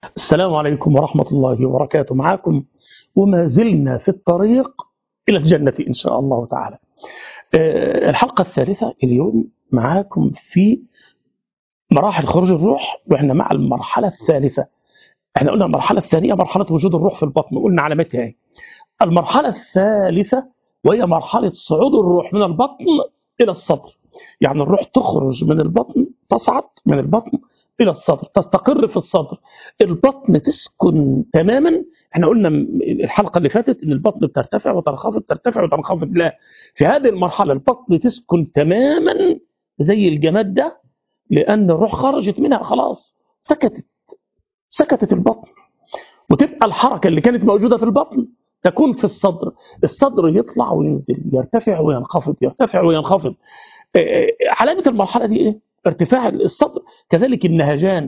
السلام عليكم ورحمة الله وبركاته معكم وما زلنا في الطريق إلى الجنة إن شاء الله تعالى آه، الحلقة الثالثة اليوم معاكم في مراحل خروج الروح وإحنا مع المرحلة الثالثة احنا قلنا المرحلة الثانية مرحلة وجود الروح في البطن قلنا علامتها ايه المرحلة الثالثة وهي مرحلة صعود الروح من البطن إلى الصدر يعني الروح تخرج من البطن تصعد من البطن إلى الصدر تستقر في الصدر البطن تسكن تماما احنا قلنا الحلقة اللي فاتت ان البطن بترتفع وتنخفض ترتفع وتنخفض لا في هذه المرحلة البطن تسكن تماما زي الجماد ده لأن الروح خرجت منها خلاص سكتت سكتت البطن وتبقى الحركة اللي كانت موجودة في البطن تكون في الصدر الصدر يطلع وينزل يرتفع وينخفض يرتفع وينخفض آه، علامة المرحلة دي ايه ارتفاع الصدر كذلك النهجان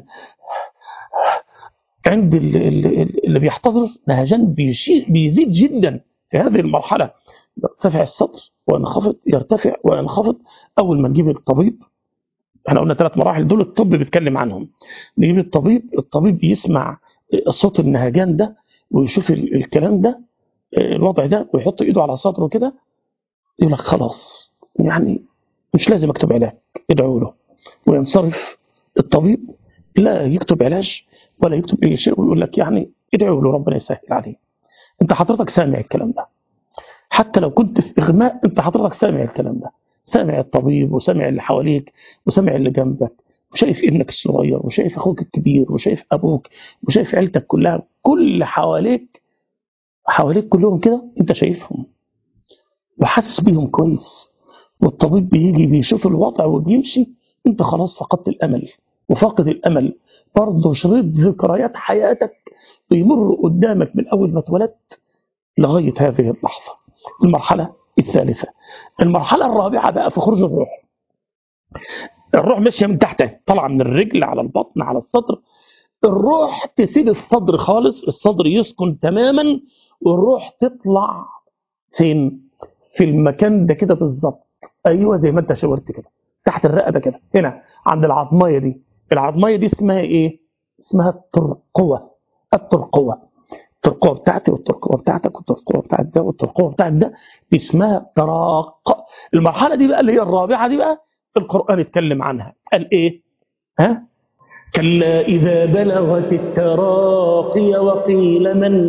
عند ال- ال- اللي بيحتضر نهجان بيشي- بيزيد جدا في هذه المرحلة يرتفع الصدر وينخفض يرتفع وينخفض أول ما نجيب الطبيب احنا قلنا ثلاث مراحل دول الطب بيتكلم عنهم نجيب الطبيب الطبيب بيسمع صوت النهجان ده ويشوف ال- الكلام ده الوضع ده ويحط ايده على صدره كده يقول لك خلاص يعني مش لازم اكتب علاج ادعوا له وينصرف الطبيب لا يكتب علاج ولا يكتب اي شيء ويقول لك يعني ادعوا له ربنا يسهل عليه انت حضرتك سامع الكلام ده حتى لو كنت في اغماء انت حضرتك سامع الكلام ده سامع الطبيب وسامع اللي حواليك وسامع اللي جنبك وشايف ابنك الصغير وشايف اخوك الكبير وشايف ابوك وشايف عيلتك كلها كل حواليك حواليك كلهم كده انت شايفهم وحاسس بيهم كويس والطبيب بيجي بيشوف الوضع وبيمشي انت خلاص فقدت الامل وفاقد الامل برضه شريط ذكريات حياتك بيمر قدامك من اول ما اتولدت لغايه هذه اللحظه المرحله الثالثه المرحله الرابعه بقى في خروج الروح الروح ماشيه من تحت اهي، طالعه من الرجل على البطن على الصدر الروح تسيب الصدر خالص الصدر يسكن تماما والروح تطلع فين في المكان ده كده بالظبط ايوه زي ما انت شاورت كده تحت الرقبه كده هنا عند العظميه دي العظميه دي اسمها ايه اسمها الترقوه الترقوه الترقوه بتاعتي والترقوه بتاعتك والترقوه بتاعت ده والترقوه بتاعت ده دي اسمها تراق المرحله دي بقى اللي هي الرابعه دي بقى القران اتكلم عنها قال ايه ها كلا إذا بلغت التراقي وقيل من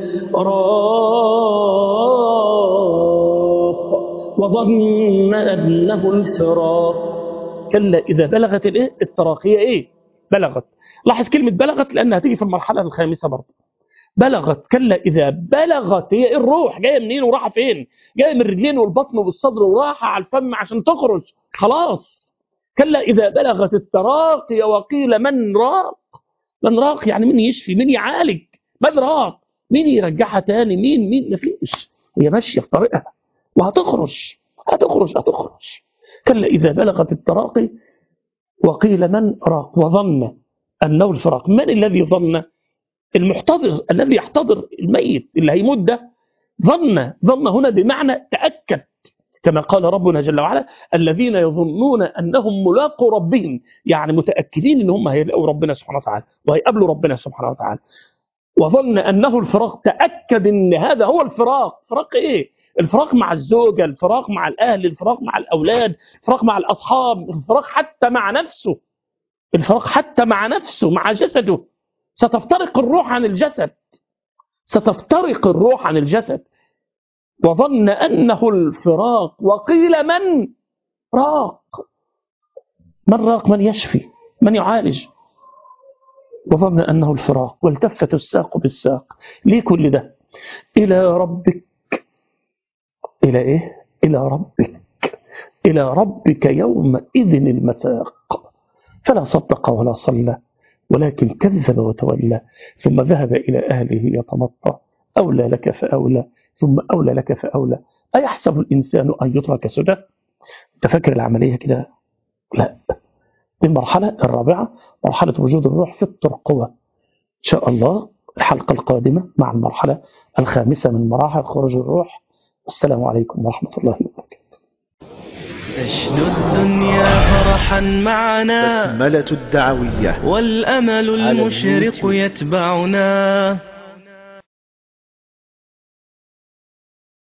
راق وظن أنه الفراق كلا إذا بلغت الإيه؟ التراقية إيه؟ بلغت لاحظ كلمة بلغت لأنها تيجي في المرحلة الخامسة برضه بلغت كلا إذا بلغت هي الروح جاية منين وراحة فين جاية من الرجلين والبطن والصدر وراحة على الفم عشان تخرج خلاص كلا إذا بلغت التراقي وقيل من راق من راق يعني مين يشفي مين يعالج من راق مين يرجعها تاني مين مين مفيش هي ماشية في طريقها وهتخرج هتخرج هتخرج كلا إذا بلغت التراقي وقيل من راق وظن أنه الفراق من الذي ظن المحتضر الذي يحتضر الميت اللي هيموت ده ظن ظن هنا بمعنى تأكد كما قال ربنا جل وعلا الذين يظنون انهم ملاقوا ربهم يعني متاكدين ان هم هيلاقوا ربنا سبحانه وتعالى وهيقابلوا ربنا سبحانه وتعالى وظن انه الفراق تاكد ان هذا هو الفراق فراق ايه الفراق مع الزوجه الفراق مع الاهل الفراق مع الاولاد الفراق مع الاصحاب الفراق حتى مع نفسه الفراق حتى مع نفسه مع جسده ستفترق الروح عن الجسد ستفترق الروح عن الجسد وظن أنه الفراق وقيل من راق من راق من يشفي من يعالج وظن أنه الفراق والتفت الساق بالساق ليه كل ده إلى ربك إلى إيه إلى ربك إلى ربك يومئذ المساق فلا صدق ولا صلى ولكن كذب وتولى ثم ذهب إلى أهله يتمطى أولى لك فأولى ثم أولى لك فأولى أيحسب الإنسان أن يترك سدى أنت فاكر العملية كده لا دي المرحلة الرابعة مرحلة وجود الروح في الترقوة إن شاء الله الحلقة القادمة مع المرحلة الخامسة من مراحل خروج الروح السلام عليكم ورحمة الله وبركاته تشدو الدنيا فرحا معنا بسملة الدعوية والأمل على المشرق اليوتيوب. يتبعنا